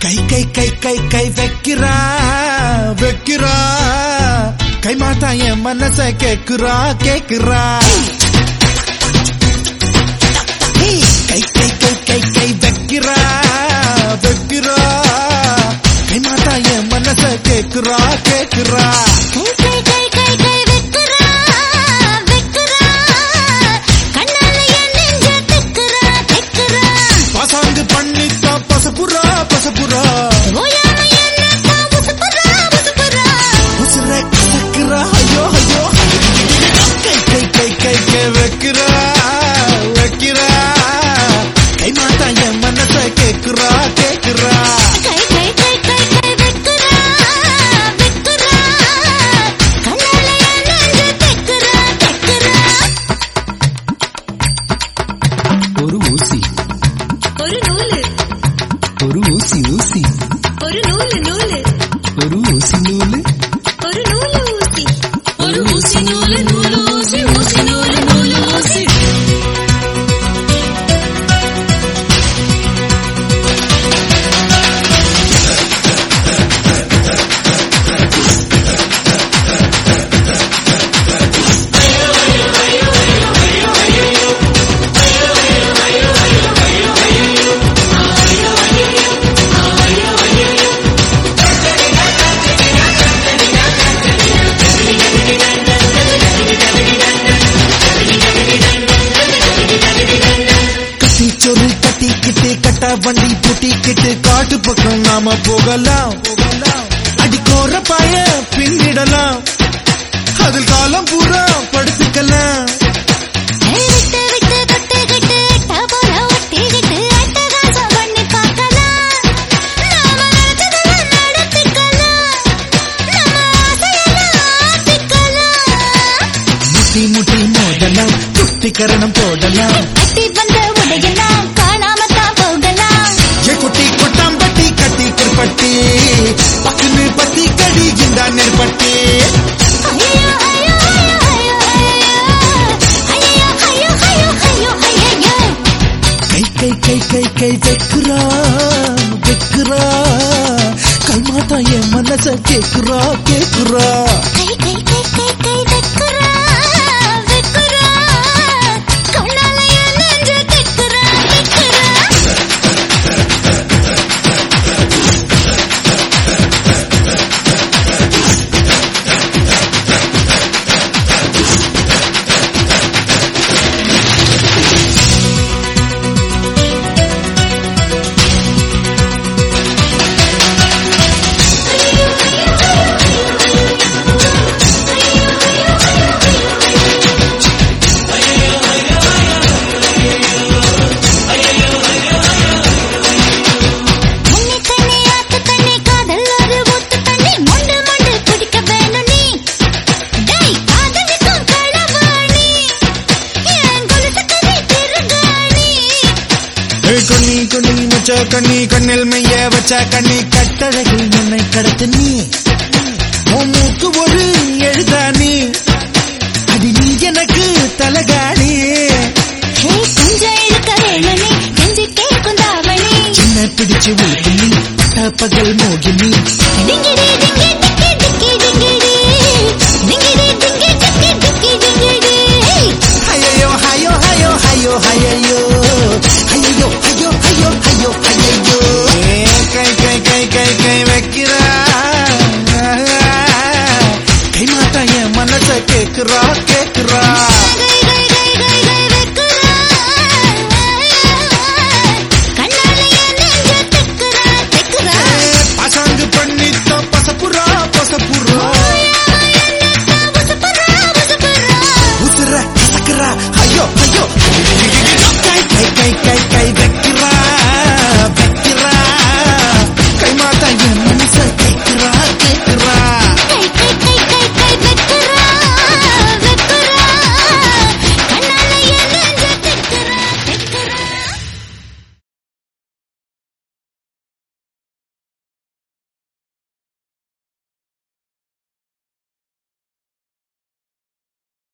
கை கை கை கை கை வைக்கிறா வைக்கிறா கை மாத்தா என் மனச கேக்குறா கேக்குறா கை கை கை கை கை வைக்கிறா வைக்கிறா கை மாத்தா என் மனச கேக்குறா கேக்குறா கை கை கை கை கை வெக்குறா வெக்குறா கண்ணால என் நெஞ்ச தெக்குறா தெக்குறா பசாங்கு பண்ணித்தா பசப்புறா பசப்புறா ஓயாம என்ன தான் உசுப்புறா உசுப்புறா உசுர கசக்குறா ஐயோ ஐயோ கை கை கை கை கை வைக்கிறா வைக்கிறா கை மாத்தா என் மனச கேக்குறா கேக்குறா கை கை கை கை கை வெக்குறா வெக்குறா கண்ணால என் நெஞ்ச தெக்குறா தெக்குறா ஒரு ஊசி ஒரு நூலு ஒரு ஊசி ஊசி ஒரு நூலு நூலு ஒரு ஊசி நூலு ஒரு நூலு ஊசி ஒரு ஊசி நூலு நூலு ஊசி ஊசி நூலு நூலு ஊசி கட்டி சொரு கட்டிக்கிட்டு கட்டா வண்டி பூட்டிக்கிட்டு காட்டு பக்கம் நாம போகலாம் அடிக்கோர பாய பின்னிடலாம் அதில் காலம் பூரா படுத்துக்கலாம் விட்டு விட்டு தொட்டுக்கிட்டு எட்ட போல ஒட்டிக்கிட்டு அட்டகாசம் பண்ணி பார்க்கலாம் நாம நினைச்சதெல்லாம் நடத்திக்கலாம் நம்ம ஆசையெல்லாம் ஆத்திக்கலாம் முட்டி முட்டி மோதலாம் குட்டி கரணம் போடலாம் கட்டி வந்த உடையெல்லாம் காணாம தான் போகலாம் ஏ குட்டி கொட்டாம்பட்டி கட்டி கிருப்பட்டி பக்குன்னு பத்தி கடி இந்த நெற்பட்டி ஐயோ ஐயோ ஐயோ ஐயோ ஐயோ ஐயோ ஐயோ ஐயோ ஐயோ கை கை கை கை கை வைக்கிறா வைக்கிறா கை மாத்தா என் மனச கேக்குறா கேக்குறா கை கை கை கை கை வெக்குறா வெக்குறா கண்ணால என் நெஞ்ச தெக்குறா தெக்குறா முன்னி தண்ணி ஆத்து தண்ணி காதல் ஒரு ஊத்து தண்ணி மொண்டு மொண்டு குடிக்க வேணும் நீ டேய் காதலிக்கும் களவாணி என் கொலுசு கதை திருகாணி ஏய் கண்ணி கண்ணி முச்ச கண்ணி கண்ணில் மைய வச்ச கண்ணி கட்டழகில் என்னை கடத்து நீ உன் மூக்கு ஒரு எழுதானி அடி நீ எனக்கு தலகாணி ஹே கொஞ்சம் இழுக்க வேணும் நீ கெஞ்சி கேட்கும் தாவணி சின்ன பிடிச்சு உழுக்கு நீ பட்ட பகல் மோகினி டிங்கிடி